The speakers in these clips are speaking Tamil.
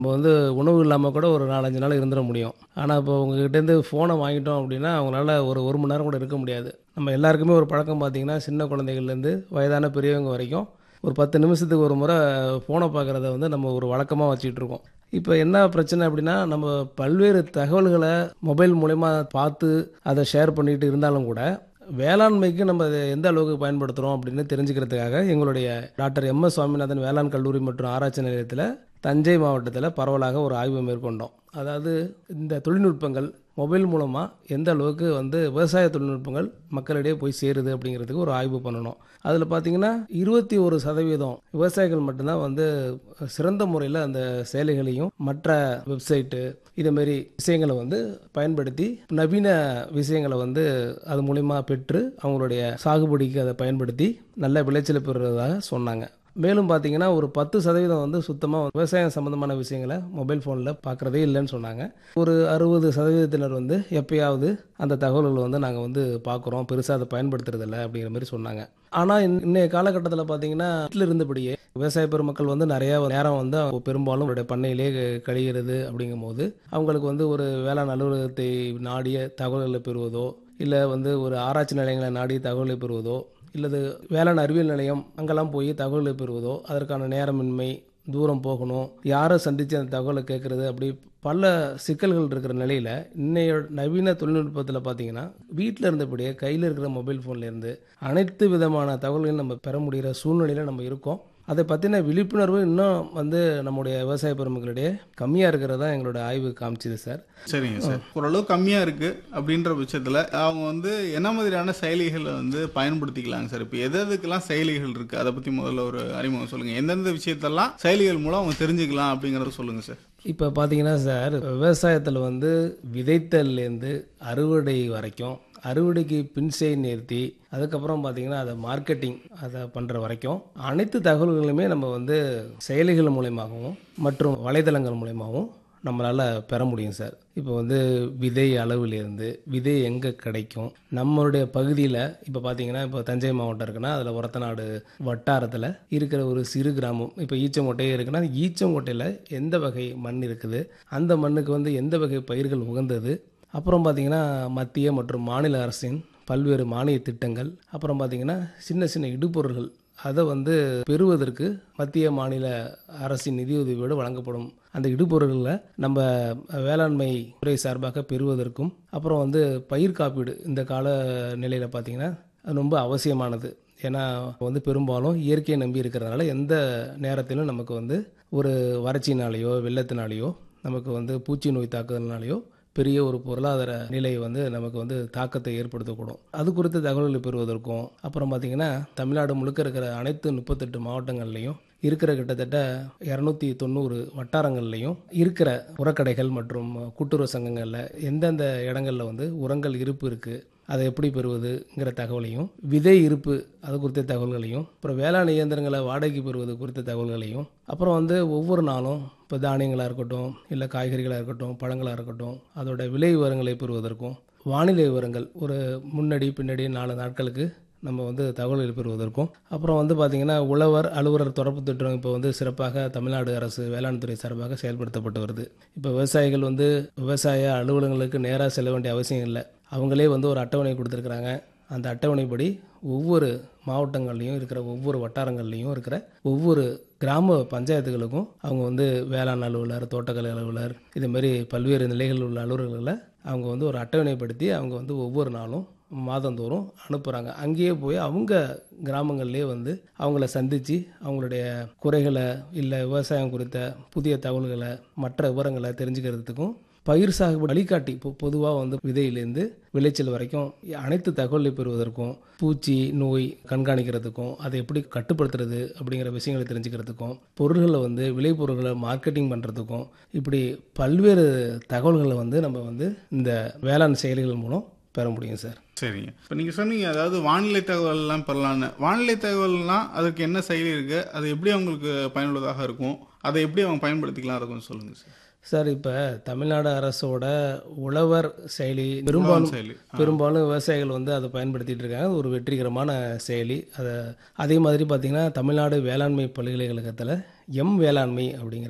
நம்ம வந்து உணவு இல்லாமல் கூட ஒரு நாலஞ்சு நாள் இருந்துட முடியும் ஆனால் இப்போ உங்ககிட்டேருந்து ஃபோனை வாங்கிட்டோம் அப்படின்னா அவங்களால ஒரு ஒரு மணி நேரம் கூட இருக்க முடியாது நம்ம எல்லாருக்குமே ஒரு பழக்கம் பார்த்தீங்கன்னா சின்ன குழந்தைகள்லேருந்து வயதான பெரியவங்க வரைக்கும் ஒரு பத்து நிமிஷத்துக்கு ஒரு முறை ஃபோனை பார்க்குறத வந்து நம்ம ஒரு வழக்கமாக வச்சுக்கிட்டு இருக்கோம் இப்போ என்ன பிரச்சனை அப்படின்னா நம்ம பல்வேறு தகவல்களை மொபைல் மூலயமா பார்த்து அதை ஷேர் பண்ணிட்டு இருந்தாலும் கூட வேளாண்மைக்கு நம்ம அதை எந்த அளவுக்கு பயன்படுத்துகிறோம் அப்படின்னு தெரிஞ்சுக்கிறதுக்காக எங்களுடைய டாக்டர் எம் எஸ் சுவாமிநாதன் வேளாண் கல்லூரி மற்றும் ஆராய்ச்சி நிலையத்தில் தஞ்சை மாவட்டத்தில் பரவலாக ஒரு ஆய்வு மேற்கொண்டோம் அதாவது இந்த தொழில்நுட்பங்கள் மொபைல் மூலமாக எந்த அளவுக்கு வந்து விவசாய தொழில்நுட்பங்கள் மக்களிடையே போய் சேருது அப்படிங்கிறதுக்கு ஒரு ஆய்வு பண்ணணும் அதில் பார்த்தீங்கன்னா இருபத்தி ஒரு சதவீதம் விவசாயிகள் மட்டும்தான் வந்து சிறந்த முறையில் அந்த செயலிகளையும் மற்ற வெப்சைட்டு இதுமாரி விஷயங்களை வந்து பயன்படுத்தி நவீன விஷயங்களை வந்து அது மூலிமா பெற்று அவங்களுடைய சாகுபடிக்கு அதை பயன்படுத்தி நல்ல விளைச்சலை பெறுறதாக சொன்னாங்க மேலும் பார்த்தீங்கன்னா ஒரு பத்து சதவீதம் வந்து சுத்தமாக விவசாயம் சம்மந்தமான விஷயங்களை மொபைல் ஃபோனில் பார்க்குறதே இல்லைன்னு சொன்னாங்க ஒரு அறுபது சதவீதத்தினர் வந்து எப்பயாவது அந்த தகவல்களை வந்து நாங்கள் வந்து பார்க்குறோம் பெருசாக அதை பயன்படுத்துறதில்ல அப்படிங்கிற மாதிரி சொன்னாங்க ஆனால் இன்னைய காலகட்டத்தில் பார்த்தீங்கன்னா வீட்டில் இருந்தபடியே விவசாய பெருமக்கள் வந்து நிறையா நேரம் வந்து அவங்க பெரும்பாலும் அவருடைய பண்ணையிலே கழிகிறது அப்படிங்கும்போது அவங்களுக்கு வந்து ஒரு வேளாண் அலுவலகத்தை நாடிய தகவல்களை பெறுவதோ இல்லை வந்து ஒரு ஆராய்ச்சி நிலையங்களை நாடி தகவலை பெறுவதோ இல்லது வேளாண் அறிவியல் நிலையம் அங்கெல்லாம் போய் தகவல்களை பெறுவதோ அதற்கான நேரமின்மை தூரம் போகணும் யாரை சந்தித்து அந்த தகவலை கேட்குறது அப்படி பல சிக்கல்கள் இருக்கிற நிலையில் இன்னைய நவீன தொழில்நுட்பத்தில் பார்த்தீங்கன்னா வீட்டில் இருந்தபடியே கையில் இருக்கிற மொபைல் ஃபோன்லேருந்து அனைத்து விதமான தகவல்களையும் நம்ம பெற முடிகிற சூழ்நிலையில் நம்ம இருக்கோம் அதை பற்றின விழிப்புணர்வு இன்னும் வந்து நம்முடைய விவசாய பெருமக்களிடையே கம்மியாக இருக்கிறதா எங்களோட ஆய்வு காமிச்சுது சார் சரிங்க சார் ஓரளவு கம்மியாக இருக்குது அப்படின்ற பட்சத்தில் அவங்க வந்து என்ன மாதிரியான செயலிகளை வந்து பயன்படுத்திக்கலாங்க சார் இப்போ எது எதுக்கெல்லாம் செயலிகள் இருக்குது அதை பற்றி முதல்ல ஒரு அறிமுகம் சொல்லுங்கள் எந்தெந்த விஷயத்தெல்லாம் செயலிகள் மூலம் அவங்க தெரிஞ்சுக்கலாம் அப்படிங்கிறத சொல்லுங்கள் சார் இப்போ பார்த்தீங்கன்னா சார் விவசாயத்தில் வந்து விதைத்தல்லேருந்து அறுவடை வரைக்கும் அறுவடைக்கு பின்செய் நிறுத்தி அதுக்கப்புறம் பார்த்தீங்கன்னா அதை மார்க்கெட்டிங் அதை பண்ணுற வரைக்கும் அனைத்து தகவல்களுமே நம்ம வந்து செயலிகள் மூலயமாகவும் மற்றும் வலைதளங்கள் மூலயமாகவும் நம்மளால் பெற முடியும் சார் இப்போ வந்து விதை அளவிலிருந்து விதை எங்கே கிடைக்கும் நம்மளுடைய பகுதியில் இப்போ பார்த்தீங்கன்னா இப்போ தஞ்சை மாவட்டம் இருக்குன்னா அதில் ஒரத்தநாடு வட்டாரத்தில் இருக்கிற ஒரு சிறு கிராமம் இப்போ ஈச்சங்கோட்டையே இருக்குன்னா அந்த ஈச்சங்கோட்டையில் எந்த வகை மண் இருக்குது அந்த மண்ணுக்கு வந்து எந்த வகை பயிர்கள் உகந்தது அப்புறம் பார்த்திங்கன்னா மத்திய மற்றும் மாநில அரசின் பல்வேறு மானிய திட்டங்கள் அப்புறம் பார்த்திங்கன்னா சின்ன சின்ன இடுபொருள்கள் அதை வந்து பெறுவதற்கு மத்திய மாநில அரசின் நிதியுதவியோடு வழங்கப்படும் அந்த இடுபொருள்களை நம்ம வேளாண்மை துறை சார்பாக பெறுவதற்கும் அப்புறம் வந்து பயிர் காப்பீடு இந்த கால நிலையில் பார்த்திங்கன்னா அது ரொம்ப அவசியமானது ஏன்னா வந்து பெரும்பாலும் இயற்கையை நம்பி இருக்கிறதுனால எந்த நேரத்திலும் நமக்கு வந்து ஒரு வறட்சினாலேயோ வெள்ளத்தினாலேயோ நமக்கு வந்து பூச்சி நோய் தாக்குதல்னாலேயோ பெரிய ஒரு பொருளாதார நிலை வந்து நமக்கு வந்து தாக்கத்தை ஏற்படுத்தக்கூடும் அது குறித்த தகவல்களை பெறுவதற்கும் அப்புறம் பார்த்திங்கன்னா தமிழ்நாடு முழுக்க இருக்கிற அனைத்து முப்பத்தெட்டு மாவட்டங்கள்லையும் இருக்கிற கிட்டத்தட்ட இரநூத்தி தொண்ணூறு வட்டாரங்கள்லையும் இருக்கிற உரக்கடைகள் மற்றும் கூட்டுறவு சங்கங்களில் எந்தெந்த இடங்களில் வந்து உரங்கள் இருப்பு இருக்குது அதை எப்படி பெறுவதுங்கிற தகவலையும் விதை இருப்பு அது குறித்த தகவல்களையும் அப்புறம் வேளாண் இயந்திரங்களை வாடகைக்கு பெறுவது குறித்த தகவல்களையும் அப்புறம் வந்து ஒவ்வொரு நாளும் இப்போ தானியங்களாக இருக்கட்டும் இல்லை காய்கறிகளாக இருக்கட்டும் பழங்களாக இருக்கட்டும் அதோட விலை விவரங்களை பெறுவதற்கும் வானிலை விவரங்கள் ஒரு முன்னாடி பின்னாடி நாலு நாட்களுக்கு நம்ம வந்து தகவல்கள் பெறுவதற்கும் அப்புறம் வந்து பார்த்திங்கன்னா உழவர் அலுவலர் தொடர்பு திட்டம் இப்போ வந்து சிறப்பாக தமிழ்நாடு அரசு வேளாண் துறை சார்பாக செயல்படுத்தப்பட்டு வருது இப்போ விவசாயிகள் வந்து விவசாய அலுவலகங்களுக்கு நேராக செல்ல வேண்டிய அவசியம் இல்லை அவங்களே வந்து ஒரு அட்டவணை கொடுத்துருக்குறாங்க அந்த அட்டவணைப்படி ஒவ்வொரு மாவட்டங்கள்லையும் இருக்கிற ஒவ்வொரு வட்டாரங்கள்லையும் இருக்கிற ஒவ்வொரு கிராம பஞ்சாயத்துகளுக்கும் அவங்க வந்து வேளாண் அலுவலர் தோட்டக்கலை அலுவலர் இதுமாரி பல்வேறு நிலைகளில் உள்ள அலுவலர்களை அவங்க வந்து ஒரு அட்டவணைப்படுத்தி அவங்க வந்து ஒவ்வொரு நாளும் மாதந்தோறும் அனுப்புகிறாங்க அங்கேயே போய் அவங்க கிராமங்கள்லேயே வந்து அவங்கள சந்தித்து அவங்களுடைய குறைகளை இல்லை விவசாயம் குறித்த புதிய தகவல்களை மற்ற விவரங்களை தெரிஞ்சுக்கிறதுக்கும் பயிர் சாகுபடி வழிகாட்டி இப்போ பொதுவாக வந்து விதையிலேருந்து விளைச்சல் வரைக்கும் அனைத்து தகவலை பெறுவதற்கும் பூச்சி நோய் கண்காணிக்கிறதுக்கும் அதை எப்படி கட்டுப்படுத்துறது அப்படிங்கிற விஷயங்களை தெரிஞ்சுக்கிறதுக்கும் பொருள்களை வந்து விளைபொருள்களை மார்க்கெட்டிங் பண்ணுறதுக்கும் இப்படி பல்வேறு தகவல்களை வந்து நம்ம வந்து இந்த வேளாண் செயலிகள் மூலம் பெற முடியும் சார் சரிங்க இப்போ நீங்கள் சொன்னீங்க அதாவது வானிலை தகவல்லாம் பெறலான்னு வானிலை தகவல்னால் அதுக்கு என்ன செயலி இருக்குது அது எப்படி அவங்களுக்கு பயனுள்ளதாக இருக்கும் அதை எப்படி அவங்க பயன்படுத்திக்கலாம் அதை கொஞ்சம் சொல்லுங்கள் சார் சார் இப்போ தமிழ்நாடு அரசோட உழவர் செயலி பெரும்பாலும் செயலி பெரும்பாலும் விவசாயிகள் வந்து அதை பயன்படுத்திட்டு இருக்காங்க அது ஒரு வெற்றிகரமான செயலி அதை அதே மாதிரி பார்த்திங்கன்னா தமிழ்நாடு வேளாண்மை பல்கலைக்கழகத்தில் எம் வேளாண்மை அப்படிங்கிற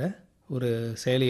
ஒரு செயலி